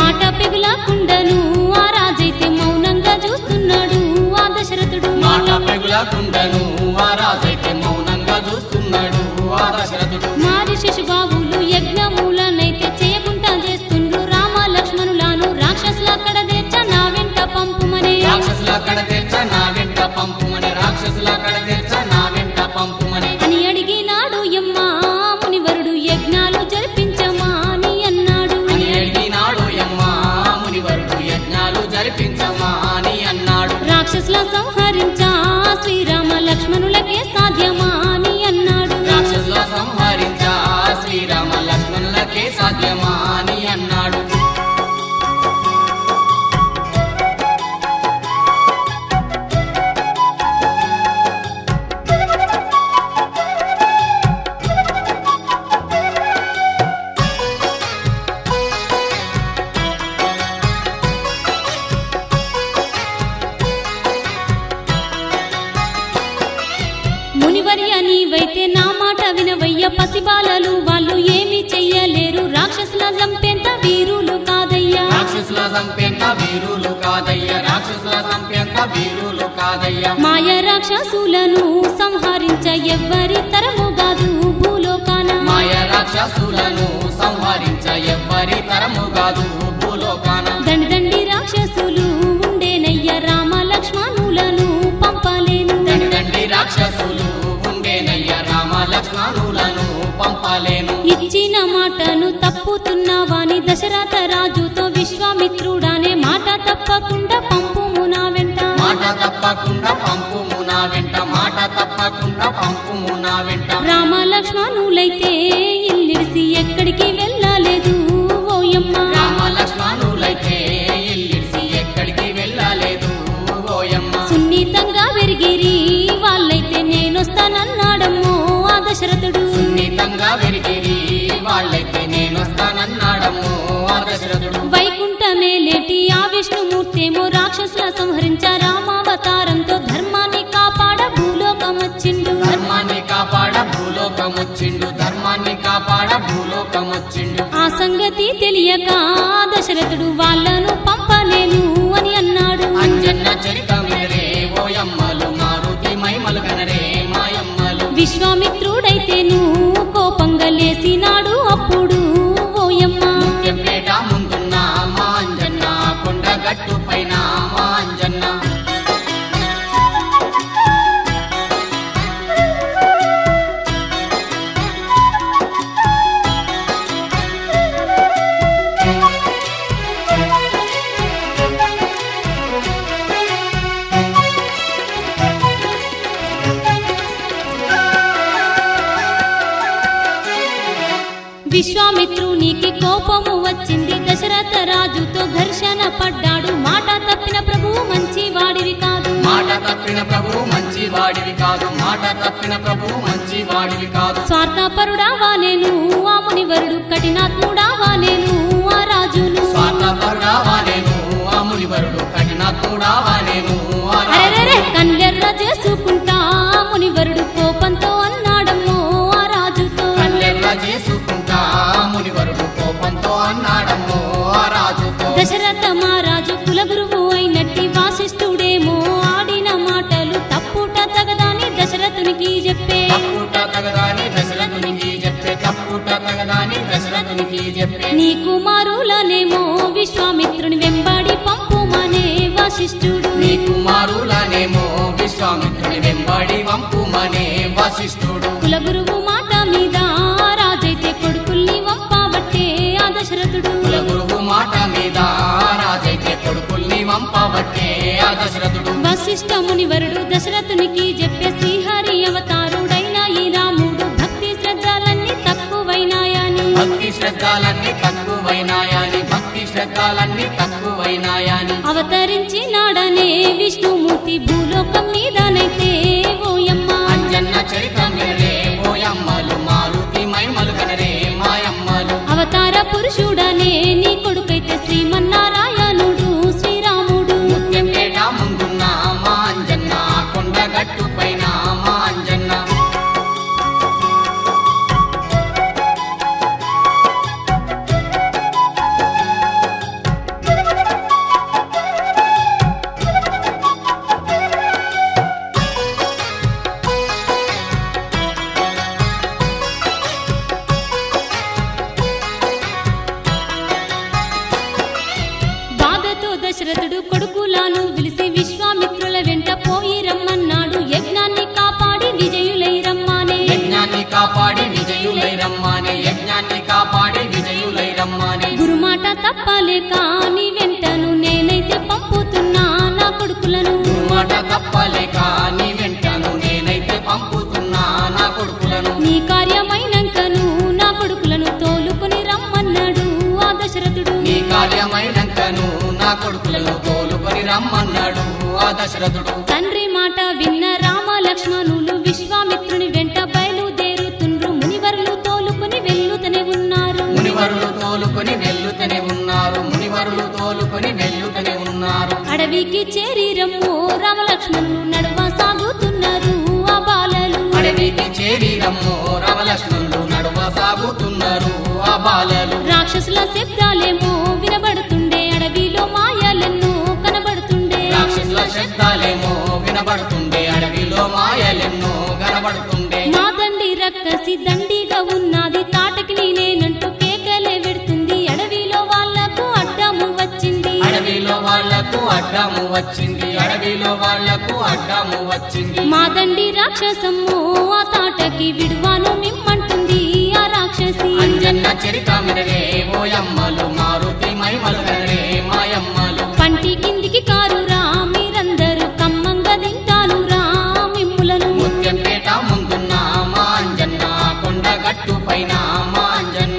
మాట పెగులకుండను ఆ రాజైతే మౌనంగా చూస్తున్నాడు ఆ దశరథుడు మాట పెగులకుండను ఆ రాజైతే మౌనంగా చూస్తున్నాడు ఆ దశరథుడు మారి శిశుబాబులు యజ్ఞములనైతే చేయకుండా చేస్తుండ్రు రామ లక్ష్మణులను రాక్షసుల అక్కడ తెచ్చ నా వెంట పంపుమనే రాక్షసుల కడ తెచ్చ నా వెంట పంపుమని రాక్షసుల కడ తెచ్చ నా వెంట పంపుమని అని అడిగినాడు యమ్మ మునివరుడు యజ్ఞాలు జరిపించమా అని అన్నాడు అని అడిగినాడు యమ్మా మునివరుడు యజ్ఞాలు జరిపించమా అని అన్నాడు రాక్షసుల సంహరించా శ్రీరామ లక్ష్మణులకే సాధ్యమా అని అన్నాడు రాక్షసుల సంహరించా శ్రీరామ లక్ష్మణులకే సాధ్యమా అని అన్నాడు మునివర్య నీవైతే నా మాట వినవయ్య పసిబాలలు వాళ్ళు ఏమి చెయ్యలేరు రాక్షసుల చంపేంత వీరులు కాదయ్యా రాక్షసుల సంపెంత వీరులు కాదయ్య రాక్షసుల సంపెంత వీరులు కాదయ్య మాయ రాక్షసులను సంహరించ ఎవ్వరి తరము కాదు భూలోకాన మాయ రాక్షసులను సంహరించ ఎవ్వరి తరము కాదు భూలోకాన దండి దండి రాక్షసులు ఉండేనయ్య రామ లక్ష్మణులను పంపలేను దండి దండి రాక్షసులు ఉండేనయ్య రామ లక్ష్మణులను పంపలేను ఇచ్చిన మాటను తప్పుతున్నావాని దశరథ రాజుతో విశ్వామిత్రుడానే మాట తప్పకుండా పంపుము నా వెంట మాట తప్పకుండా పంపుము నా వెంట మాట తప్పకుండా పంపుము నా వెంట రామ లక్ష్మణులైతే ఇల్లిడిసి ఎక్కడికి వెళ్ళలేదు ఓయమ్మ రామ లక్ష్మణులైతే ఇల్లిడిసి ఎక్కడికి వెళ్ళలేదు ఓయమ్మ సున్నితంగా పెరిగిరి వాళ్ళైతే నేనొస్తానన్నాడమ్మో ఆ దశరథుడు సున్నితంగా వెరిగిరి వాళ్ళైతే నేనొస్తానన్నాడము ఆ దశరథుడు వైకుంఠమే లేటి ఆ విష్ణుమూర్తేమో రాక్షసుల సంహరించ రామావతారంతో ధర్మాన్ని కాపాడ భూలోకమొచ్చిండు ధర్మాన్ని కాపాడ భూలోకమొచ్చిండు ధర్మాన్ని కాపాడ భూలోకమొచ్చిండు ఆ సంగతి తెలియక ఆ దశరథుడు వాళ్ళను పంపలేను అని అన్నాడు అంజన్న చరితమిరే ఓయమ్మలు మారుతి మైమలు కనరే మాయమ్మలు విశ్వామిత్రుడైతేను కోపంగా లేసినాడు అప్పుడు ఓయమ్మ ముత్యంపేట ముందున్న మా అంజన్న కొండ గట్టు పైన మా అంజన్న విశ్వామిత్రునికి కోపము వచ్చింది దశరథ రాజుతో ఘర్షణ పడ్డాడు మాట తప్పిన ప్రభువు మంచి వాడివి కాదు మాట తప్పిన ప్రభు మంచి వాడివి కాదు మాట తప్పిన ప్రభు మంచి వాడివి కాదు స్వార్థపరుడావా నేను ఆ మునివరుడు కఠినాత్ముడావా నేను ఆ రాజును స్వార్థపరుడావా నేను ఆ మునివరుడు కఠినాత్ముడావా నేను ఆ రాజు. అరెరెరె కళ్ళెర్ర చేసుకుంటా ఆ మునివరుడు కోపంతో అన్నాడమ్మో ఆ రాజుతో కళ్ళెర్ర చేసుకుంటా మునివరుడు కోపంతో అన్నాడమ్మో ఆ రాజుతో దశరథ మహారాజు కులగురువు అయినట్టి వాసిష్ఠుడేమో ఆడిన మాటలు తప్పుట తగదాని దశరథునికి చెప్పే తప్పుట తగదాని దశరథునికి చెప్పే తప్పుట తగదాని దశరథునికి చెప్పే నీ కుమారులనేమో విశ్వామిత్రుని వెంబడి పంపుమనే వశిష్ఠుడు నీ కుమారులనేమో విశ్వామిత్రుని వెంబడి వంపుమనే వశిష్ఠుడు కులగురువు మాట మీద రాజైతే కొడుకుల్ని వంపబట్టే ఆ దశరథుడు కులగురువు మాట మీద రాజైతే కొడుకుల్ని వంపబట్టే ఆ దశరథుడు వశిష్ఠ మునివరుడు దశరథునికి చెప్పే శ్రీహరి అవతారుడైన ఈ రాముడు భక్తి శ్రద్ధలన్నీ తక్కువైనాయని భక్తి శ్రద్ధలన్నీ తక్కువైనాయని భక్తి శ్రద్ధలన్నీ తక్కువైనాయని అవతరించినాడనే విష్ణుమూర్తి భూలోకం మీదనైతే ఓయమ్మ అంజన్న చరితం వినరే ఓయమ్మలు మారుతి మైమలు కనరే మాయమ్మలు అవతార పురుషుడనే నీ కొడుకైతే శ్రీమన్నారాయణుడు శ్రీరాముడు ముత్యంపేట ముందున్న మా అంజన్న కొండ గట్టు పైన మా అంజన్న దశరథుడు కొడుకులాను పిలిచి విశ్వామిత్రుల వెంట పోయి రమ్మన్నాడు యజ్ఞాన్ని కాపాడి విజయులై రమ్మానే యజ్ఞాన్ని కాపాడి విజయులై రమ్మానే యజ్ఞాన్ని కాపాడి విజయులై రమ్మానే గురుమాట తప్పలేక నీ వెంటను నేనైతే పంపుతున్నా నా కొడుకులను మాట తప్పలేక నీ వెంటను నేనైతే పంపుతున్నా నా కొడుకులను నీ కార్యమైనంకను నా కొడుకులను తోలుకొని రమ్మన్నాడు ఆ దశరథుడు నీ కార్యమైనంకను నా కొడుకులను తోలుకొని రమ్మన్నాడు ఆ దశరథుడు తండ్రి మాట విన్న రామ లక్ష్మణులు విశ్వామిత్రుని వెంట బయలుదేరుతుండ్రు మునివరులు తోలుకొని వెళ్ళుతనే ఉన్నారు మునివరులు తోలుకొని వెళ్ళుతనే ఉన్నారు మునివరులు తోలుకొని వెళ్ళుతనే ఉన్నారు అడవికి చేరి రమ్ము రామ లక్ష్మణులు నడువ సాగుతున్నారు ఆ బాలలు అడవికి చేరి రమ్ము రమలక్ష్మణులు నడువ సాగుతున్నారు ఆ బాలలు రాక్షసుల శబ్దాలేమో వినబడుతుండే అడవిలో మాయలెన్నో కనబడుతుండే రాక్షసుల శబ్దాలేమో వినబడుతుండే అడవిలో మాయలెన్నో కనబడుతుండే మా దండి రక్కసి దండిగా ఉన్నది తాటకి నేనంటూ కేకలే పెడుతుంది అడవిలో వాళ్లకు అడ్డము వచ్చింది అడవిలో వాళ్లకు అడ్డము వచ్చింది అడవిలో వాళ్లకు అడ్డము వచ్చింది మా దండి రాక్షసమ్ము ఆ తాటకి విడువాను మిమ్మంటుంది ఆ రాక్షసి అంజన్న చరితమినరే ఓయమ్మలు మారుతి మైమలు కనరే మాయమ్మలు పంటి కిందికి కారురా మీరందరూ కమ్మంగా తింటాను రా మిమ్ములను ముత్యంపేట ముందున్న మా అంజన్న కొండ గట్టు పైన మా అంజన్న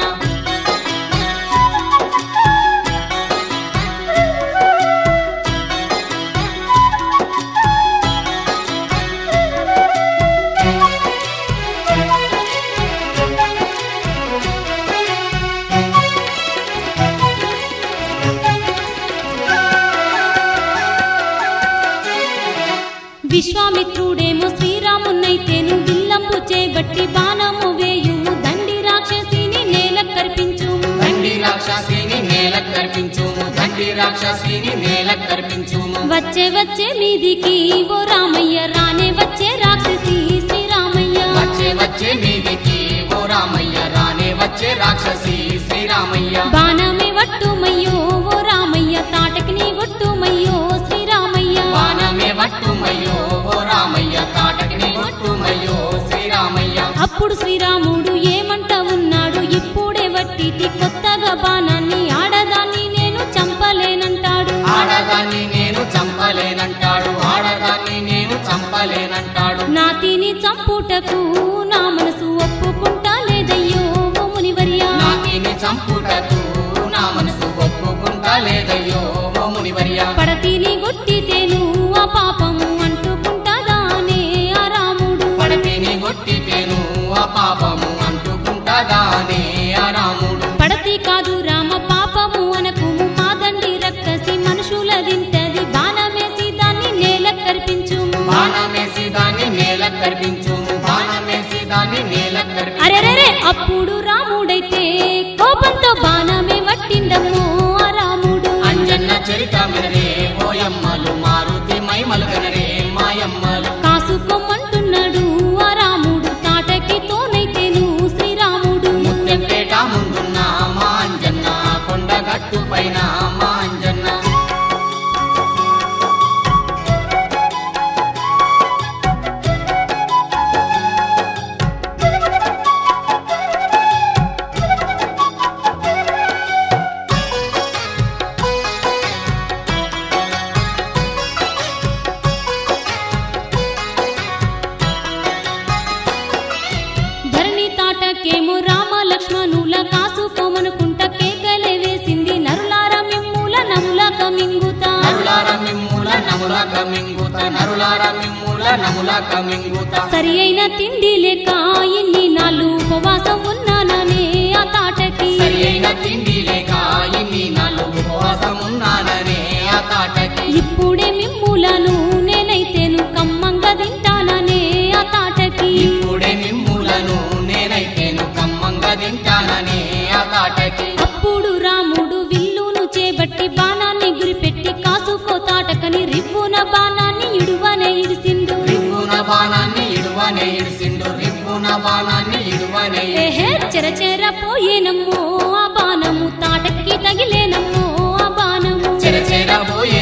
విశ్వామిత్రుడేమో శ్రీరామున్నైతేను విల్లంబు చేబట్టి బాణము వేయుము దండి రాక్షసిని నేల కర్పించుము దండి రాక్షసిని నేల కర్పించుము దండి రాక్షసిని నేల కర్పించుము వచ్చే వచ్చే మీదికి ఓ రామయ్య రానే వచ్చే రాక్షసి శ్రీరామయ్య వచ్చే వచ్చే మీదికి ఓ రామయ్య రానే వచ్చే రాక్షసి శ్రీరామయ్య బాణమే వట్టుమయ్యో ఓ రామయ్య తాటకి నీ గొట్టుమయ్యో శ్రీరామయ్య బాణమే వట్టుమయ్యో ఓ రామయ్య తాటకిని కొట్టుమయ్యో శ్రీరామయ్య అప్పుడు శ్రీరాముడు ఏమంట ఉన్నాడు ఇప్పుడే వట్టితి కొత్తగా బాణాన్ని ఆడదాన్ని నేను చంపలేనంటాడు ఆడదాన్ని నేను చంపలేనంటాడు ఆడదాన్ని నేను చంపలేనంటాడు నా తిని చంపుటకు నా మనసు ఒప్పుకుంటా లేదయ్యో ఓ మునివర్యా నాకిని చంపుటకు నా మనసు ఒప్పుకుంటా లేదయ్యో ఓ మునివర్య పడతిని గొట్టితేను ఆ పాపము అంటుకుంటాదానే ఆ రాముడు పడతిని కొట్టితేను ఆ పాపము అంటుకుంటాదానే ఆ రాముడు పడతి కాదు రామ పాపము అనకుము మా దండి రక్కసి మనుషుల దింటది బాణమేసి దాన్ని నేల కర్పించుము బాణమేసి దాన్ని నేల కర్పించుము బాణమేసి దాన్ని నేల కర్పించు అరెరెరే అప్పుడు రాముడైతే కోపంతో బాణమే వట్టిండమ్మో ఆ రాముడు అంజన్న చరితమినరే ఓయమ్మలు మారుతి మైమలు గనరే మాయమ్మలు కాసుకోమంటున్నాడు ఆ రాముడు తాటకి తోనైతేను శ్రీరాముడు ముత్యంపేట ముందున్న మా అంజన్న కొండ గట్టు పైన మా అంజన్న ధరణి తాటకేమో రామ లక్ష్మణుల కాసుకోమనుకుంట కేకలే వేసింది నరులార మిమ్ముల నములక మింగుతా నరులార మిమ్ముల నముల కమింగుత నరులార మిమ్ముల నముల కమింగుత సరి అయిన తిండి లేక ఇన్ని నాళ్ళు ఉపవాసం ఉన్నాననే ఆ తాటకి సరి అయిన తిండి లేక ఇన్ని నాళ్ళు ఉపవాసం ఉన్నాననే ఆ తాటకి ఇప్పుడే మిమ్ములను నేనైతేను కమ్మంగా తింటాననే ఆ తాటకి ఇప్పుడే మిమ్ములను నేనైతేను కమ్మంగా తింటాననే ఆ తాటకి అప్పుడు రాముడు విల్లును చేబట్టి బాణాన్ని గురిపెట్టి కాసుకో తాటకని రివ్వున బాణాన్ని ఇడువనే ఇడిసిండు రివ్వున బాణాన్ని ఇడువనే ఇడిసిండు రివ్వున బాణాన్ని ఇడువనే ఏహే చెరచెర పోయేనమ్మో ఆ బాణము తాటకి తగిలేనమ్మో ఆ బాణము చెరచెర పోయే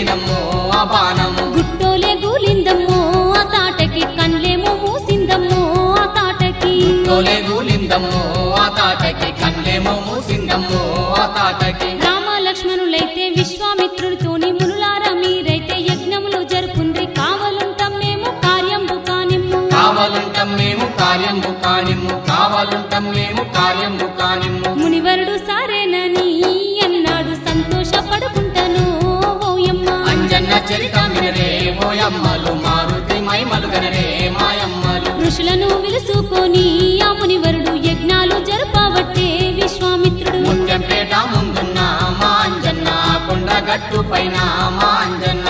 ఎగిరేనమ్మో ఆ బాణము గుట్టోలే గూలిందమ్మో ఆ తాటకి కండ్లేమో మూసిందమ్మో ఆ తాటకి తోలే గూలిందమ్మో ఆ తాటకి కళ్ళేమో మూసిందమ్మో ఆ తాటకి రామ లక్ష్మణులైతే విశ్వామిత్రుడితోని మునులారా మీరైతే యజ్ఞములు జరుపుండ్రి కావలుంటాం మేము కార్యంబు కానిమ్ము కావాలంటాం మేము కార్యము కానిమ్ము కావాలంటాం మేము కార్యము కానిమ్ము మునివరుడు సరేనని అన్నాడు సంతోషపడుకుంటాను ఓయమ్మ అంజన్న చరిత వినరే ఓయమ్మలు మారుతి మైమలు గనరే మాయమ్మలు ఋషులను విలుసుకొని ఆ మునివరుడు యజ్ఞాలు జరపవట్టే విశ్వామిత్రుడు ముత్యంపేట ముందున్న మా అంజన్న కొండ గట్టు పైన మా అంజన్న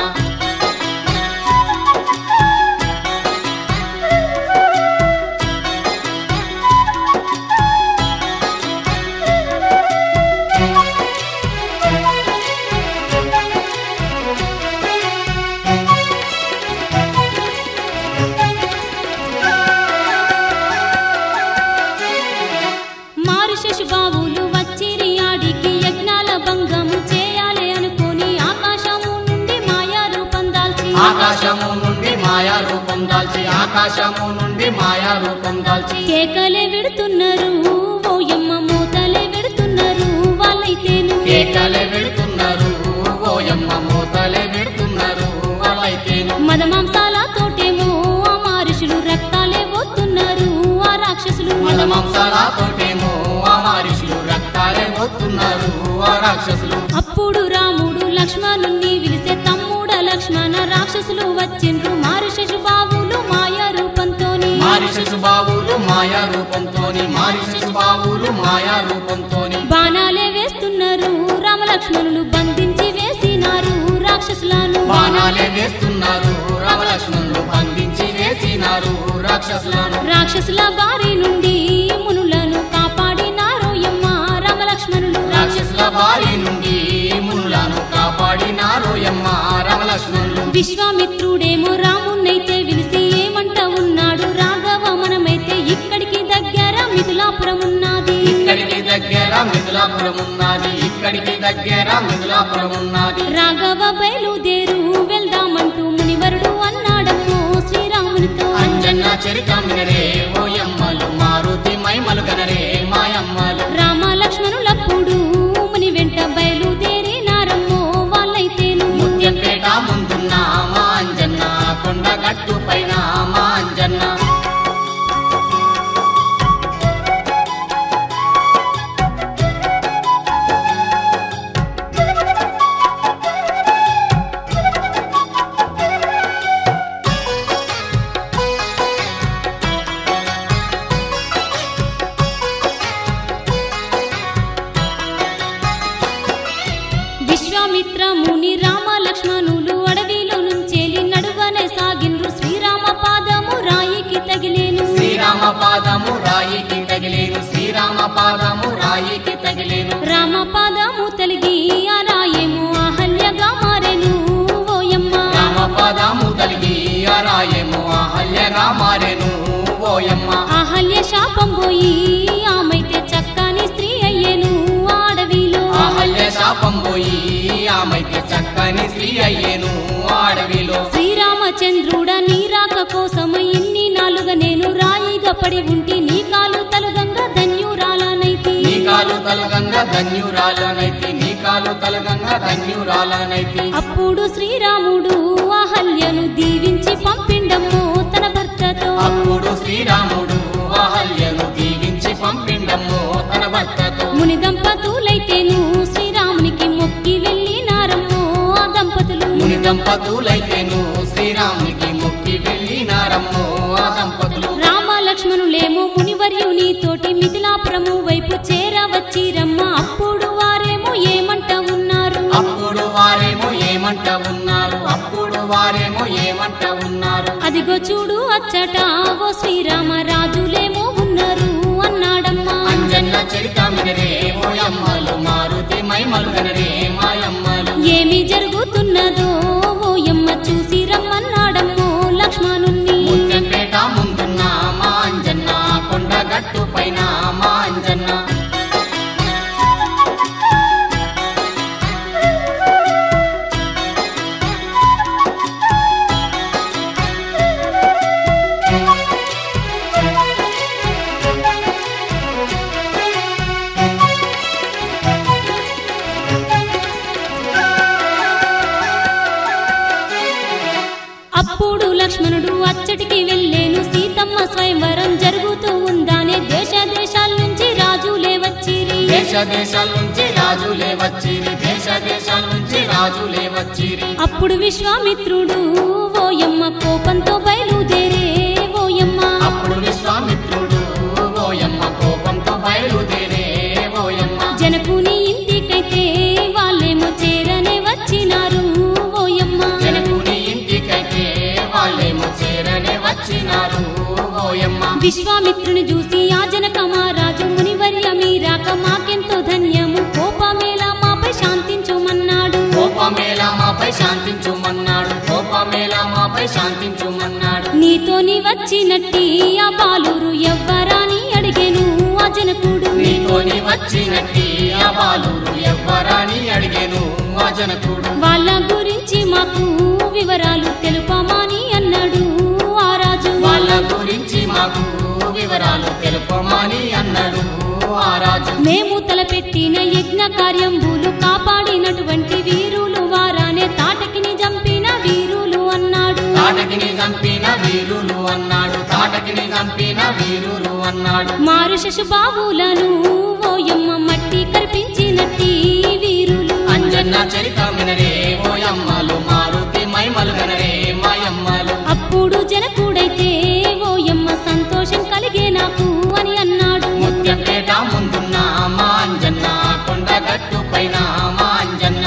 మారు శశుబాబులు వచ్చిరి ఆడికి యజ్ఞాల భంగము చేయాలి అనుకొని ఆకాశము నుండి మాయా రూపం దాల్చి ఆకాశము నుండి మాయా రూపం దాల్చి ఆకాశము నుండి మాయా రూపం దాల్చి కేకలే విడుతున్నారు ఓయమ్మ మూతలే విడుతున్నారు వాళ్ళైతేను కేకలే వెడుతున్నారు ఓయమ్మ మూతలే వెడుతున్నారు వాళ్ళైతేను మదమాంసాల తోటేమో ఆ మారుషులు రక్తాలే పోతున్నారు ఆ రాక్షసులు మద మాంసాలతోటేమో ఆ మారిషులు రక్తాలే పోతున్నారు ఆ రాక్షసులు అప్పుడు రాముడు లక్ష్మణుణ్ణి విలిసే తమ్ముడ లక్ష్మణ రాక్షసులు వచ్చిండ్రు మారు శశుబాబులు మాయా రూపంతోని మారి శశుబాబులు మాయా రూపంతోని మారి శశుబాబులు మాయా రూపంతోని బాణాలే వేస్తున్నారు రామలక్ష్మణులు బంధించి వేసినారు రాక్షసులను బాణాలే వేస్తున్నారు రామలక్ష్మణులు బంధించి వేసినారు రాక్షసులను రాక్షసుల బారి నుండి మునులను కాపాడినారు యమ్మ రామలక్ష్మణులు రాక్షసుల బారి నుండి మునులను కాపాడినారు యమ్మ రామలక్ష్మణులు విశ్వామిత్రుడేమో రామున్నైతే విలిసి ఏమంట ఉన్నాడు రాఘవ మనమైతే ఇక్కడికి దగ్గర మిథులాపురం ఉన్నది ఇక్కడికి దగ్గర మిథులాపురం ఉన్నది ఇక్కడికి దగ్గర మిథులాపురం ఉన్నది రాఘవ బయలుదేరు వెళ్దామంటూ మునివరుడు అన్నాడమ్మో శ్రీరామునితో అంజన్న చరితం వినరే ఓయమ్మలు మారుతి మైమలు గనరే మాయమ్మలు రామ లక్ష్మణులప్పుడు ముని వెంట బయలుదేరినారమ్మో వాళ్ళైతేను ముత్యంపేట ముందున్న మా అంజన్న కొండ గట్టు పైన మా అంజన్న విశ్వామిత్ర ముని రామ లక్ష్మణులు అడవిలో నుంచేలి నడువనే సాగిండ్రు శ్రీరామ పాదము రాయికి తగిలేను శ్రీరామ పాదము రాయికి తగిలేను శ్రీరామ పాదము రాయికి తగిలేను రామ పాదము తలిగి ఆ రాయేమో అహల్యగా మారెను ఓయమ్మ రామ పాదము తలిగి ఆ రాయేమో అహల్యగా మారెను ఓయమ్మ అహల్య శాపం పోయి ఆమైతే చక్కని స్త్రీ అయ్యేను ఆ అడవిలో అహల్య శాపం పోయి ఆమెకి చక్కని స్త్రీ అయ్యేను ఆ అడవిలో శ్రీరామచంద్రుడ నీ రాక కోసం ఇన్ని నాలుగా నేను రాయిగా పడి ఉంటి నీ కాలు తలుగంగా ధన్యురాలనైతి నీ కాలు తలగంగా ధన్యురాలనైతి నీ కాలు తలగంగా ధన్యురాలనైతి అప్పుడు శ్రీరాముడు అహల్యను దీవించి పంపిండమ్మో తన భర్తతో అప్పుడు శ్రీరాముడు అహల్యను దీవించి పంపిండమ్మో తన భర్తతో ముని దంపతులైతేను శ్రీరామునికి మొక్కి వెళ్ళినారమ్మో ఆ దంపతులు ముని దంపతులైతేను శ్రీరామునికి మొక్కి వెళ్ళినారమ్మో ఆ దంపతులు రామ లక్ష్మణులేమో మునివర్యుని తోటి మిథిలాపురము వైపు చేరవచ్చిరమ్మ అప్పుడు వారేమో ఏమంట ఉన్నారు అప్పుడు వారేమో ఏమంట ఉన్నారు అప్పుడు వారేమో ఏమంట ఉన్నారు అదిగో చూడు అచ్చట ఓ శ్రీరామ రాజులేమో ఉన్నారు అన్నాడమ్మా అంజన్న చరితమినరే ఓయమ్మలు మారుతి మైమలు గనరే మాయమ్మలు ఏమి జరుగుతున్నదో ఓయమ్మ చూసి రమ్మన్నాడమ్మో లక్ష్మణుణ్ణి ముత్యంపేట ముందున్న మా అంజన్న కొండ గట్టు పైన మా అంజన్న లక్ష్మణుడు అచ్చటికి వెళ్ళేను సీతమ్మ స్వయంవరం జరుగుతూ ఉందానే దేశ దేశాల నుంచి రాజులే వచ్చిరి దేశ దేశాల నుంచి రాజులే వచ్చిరి దేశ దేశాల నుంచి రాజులే వచ్చిరి అప్పుడు విశ్వామిత్రుడు ఓయమ్మ కోపంతో బయలుదేరే ఓయమ్మ అప్పుడు విశ్వామిత్రుడు ఓయమ్మ కోపంతో బయలుదేరే ఓయమ్మ జనకుని ఇంటికైతే వాళ్ళేమో చేరనే వచ్చినారు ఓయమ్మ జనకుని ఇంటికైతే వాళ్ళేమో చేరనే వచ్చినారు ఓయమ్మ విశ్వామిత్రుని చూసి ఆ జనక మహారాజు మునివర్య మీరాక మాకెంతో ధన్యము కోపమేలా మాపై శాంతించుమన్నాడు కోపమేలా మాపై శాంతించుమన్నాడు కోపమేలా మాపై శాంతించుమన్నాడు నీతోని వచ్చినట్టి ఆ బాలురు ఎవ్వరాని అడిగెను ఆ జనకుడు నీతోని వచ్చినట్టి ఆ బాలురు ఎవ్వరాని అడిగేను ఆ జనకుడు వాళ్ళ గురించి మాకు వివరాలు తెలుపమని అన్నాడు ఆ రాజు వాళ్ళ గురించి మాకు వివరాలు తెలుపమని అన్నాడు ఆ రాజు మేము తలపెట్టిన యజ్ఞ కార్యంబులు కాపాడినటువంటి వీరులు వారానే తాటకిని చంపిన వీరులు అన్నాడు తాటకిని చంపిన వీరులు అన్నాడు తాటకిని చంపిన వీరులు అన్నాడు మారు శశుబాబులను ఓయమ్మ మట్టి కల్పించినట్టి వీరులు అంజన్న చరితమినరే ఓయమ్మలు మారుతి మైమలు గనరే మాయమ్మలు అప్పుడు జనకుడైతే ఓయమ్మ సంతోషం కలిగే నాకు అని అన్నాడు ముత్యంపేట ముందున్న మా అంజన్న కొండ గట్టు పైన మా అంజన్న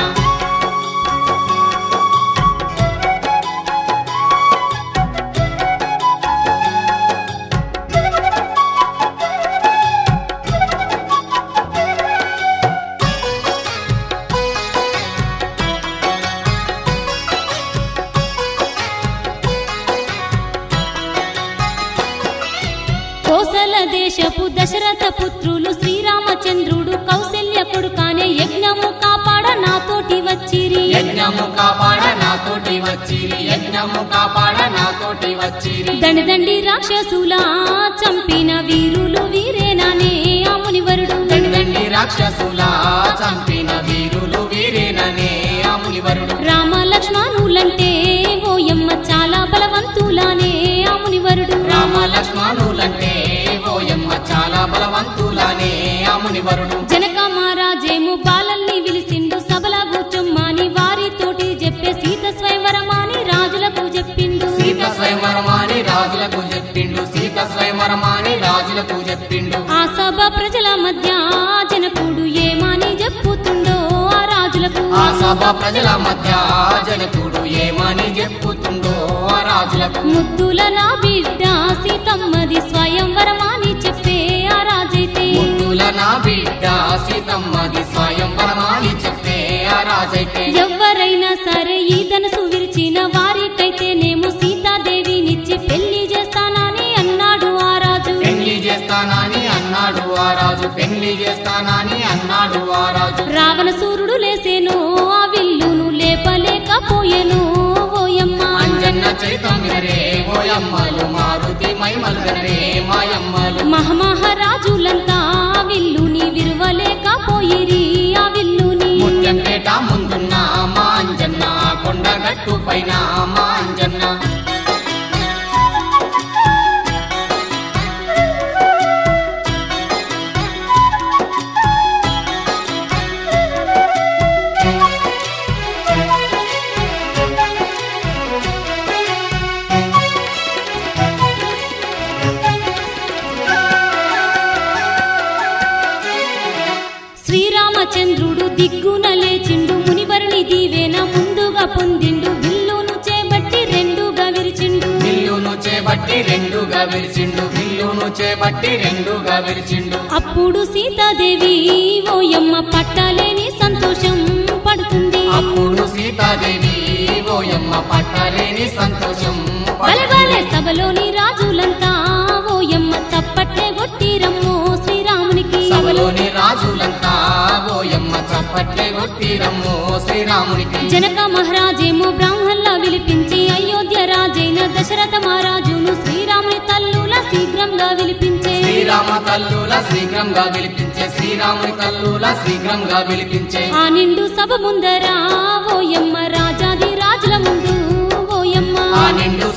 కోసల దేశపు దశరథ పుత్రులు శ్రీరామచంద్రుడు కౌశల్య కొడుకానే యజ్ఞము కాపాడ నాతోటి వచ్చిరి యజ్ఞము కాపాడ నాతోటి వచ్చిరి యజ్ఞము కాపాడ నాతోటి వచ్చిరి దండి రాక్షసుల చంపిన వీరులు వీరేనానే ఆ మునివరుడు దండి రాక్షసుల చంపిన వీరులు వీరేననే ఆ మునివరుడు రామ లక్ష్మణులంటే ఓయమ్మ చాలా బలవంతులానే ఆ మునివరుడు రామ లక్ష్మణులంటే ఓయమ్మ చాలా బలవంతులనే ఆ మునివరుడు జనక మహారాజేమో బాలల్ని విలిసిండు సభల కూర్చొమ్మని వారితోటి చెప్పే సీత స్వయంవరమాని రాజులకు చెప్పిండు సీత స్వయంవరమాని రాజులకు చెప్పిండు సీత స్వయంవరమాని రాజులకు చెప్పిండు ఆ సభ ప్రజల మధ్య జనకుడు ఏమని చెప్పుతుండో ఆ రాజులకు ఆ సభ ప్రజల మధ్య జనకుడు ఏమని చెప్పుతుండో ఆ రాజులకు ముద్దుల నా బిడ్డ సీతమ్మది స్వయంవరమాని చెప్పే ఆ రాజైతే ముద్దుల నా బిడ్డ సీతమ్మది స్వయంవరమాని చెప్పే ఆ రాజైతే ఎవరైనా సరే ఈ ధనుసు విరిచిన వారికైతేనేమో సీతాదేవినిచ్చి పెళ్లి చేస్తానని అన్నాడు ఆ రాజు పెళ్లి చేస్తానని అన్నాడు ఆ రాజు పెళ్లి చేస్తానని అన్నాడు ఆ రాజు రావణ సూర్యుడు లేసేను ఆ విల్లును లేపలేకపోయెను ఓయమ్మ అంజన్న చైతమినరే ఓయమ్మలు మారుతి మైమలు గనరే మాయమ్మలు మహమహారాజులంతా ఆ విల్లుని విరువలేకపోయిరి ఆ విల్లుని ముత్యంపేట ముందున్న మా అంజన్న కొండ గట్టు పైన మా అంజన్న శ్రీరామచంద్రుడు దిగ్గున లేచిండు మునివరుని దీవెన ముందుగా పొందిండు విల్లును చేబట్టి రెండుగా విరిచిండు విల్లును చేబట్టి రెండుగా విరిచిండు విల్లును చేబట్టి రెండుగా విరిచిండు అప్పుడు సీతాదేవి ఓయమ్మ పట్టలేని సంతోషం పడుతుంది అప్పుడు సీతాదేవి ఓయమ్మ పట్టలేని సంతోషం బలగాలే సభలోని రాజులంతా ఓయమ్మ చప్పట్లే కొట్టిరమ్మో శ్రీరామునికి సభలోని రాజులంతా ఓయమ్మ చప్పట్లే కొట్టిరమ్మో శ్రీరామునికి జనక మహారాజేమో బ్రాహ్మణుల విలిపించి అయోధ్య రాజైన దశరథ మహారాజును శ్రీరాముని తల్లుల శీఘ్రంగా విలిపించే శ్రీరామ తల్లుల శీఘ్రంగా విలిపించే శ్రీరాముని తల్లుల శీఘ్రంగా విలిపించే ఆ నిండు సభ ముందర ఓయమ్మ రాజాది రాజుల ముందు ఓయమ్మ ఆ నిండు సభ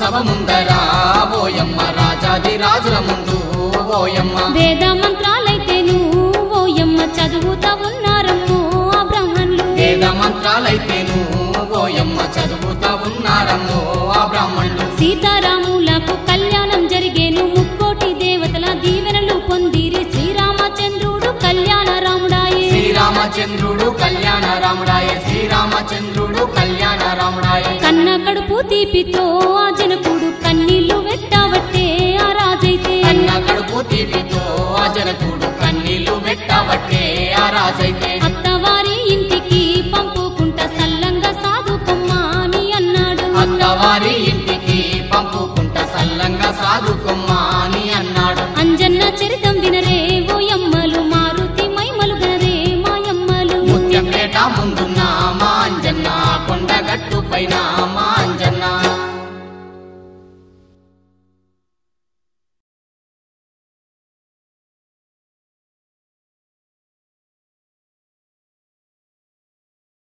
సభ ముందరా ఓయమ్మ రాజాది రాజుల ముందు ఓయమ్మ వేద మంత్రాలైతేను ఓయమ్మ చదువుతా ఉన్నారమ్మో ఆ బ్రాహ్మణులు వేద మంత్రాలైతేను ఓయమ్మ చదువుతా ఉన్నారమ్మో ఆ బ్రాహ్మణులు సీతారాములకు కళ్యాణం జరిగేను ముక్కోటి దేవతల దీవెనలు పొందిరి శ్రీరామచంద్రుడు కళ్యాణ రాముడాయే శ్రీరామచంద్రుడు కళ్యాణ రాముడాయ శ్రీరామచంద్రుడు కళ్యాణ రాముడాయ కన్న కడుపు తీపితో ఆ జనకుడు కన్నీళ్లు వెట్టబట్టే ఆ రాజైతే కన్న కడుపు తీపితో ఆ జనకుడు కన్నీళ్లు పెట్టబట్టే ఆ రాజైతే అత్తవారి ఇంటికి పంపుకుంటా సల్లంగా సాధుకొమ్మా అని అన్నాడు అత్తవారి ఇంటికి పంపుకుంట సల్లంగా సాధుకొమ్మా అని అన్నాడు అంజన్న చరితం వినరే ఓయమ్మలు మారుతి మైమలు గనరే మాయమ్మలు ముత్యంపేట ముందున్న మా అంజన్న కొండగట్టు పైన మా అంజన్న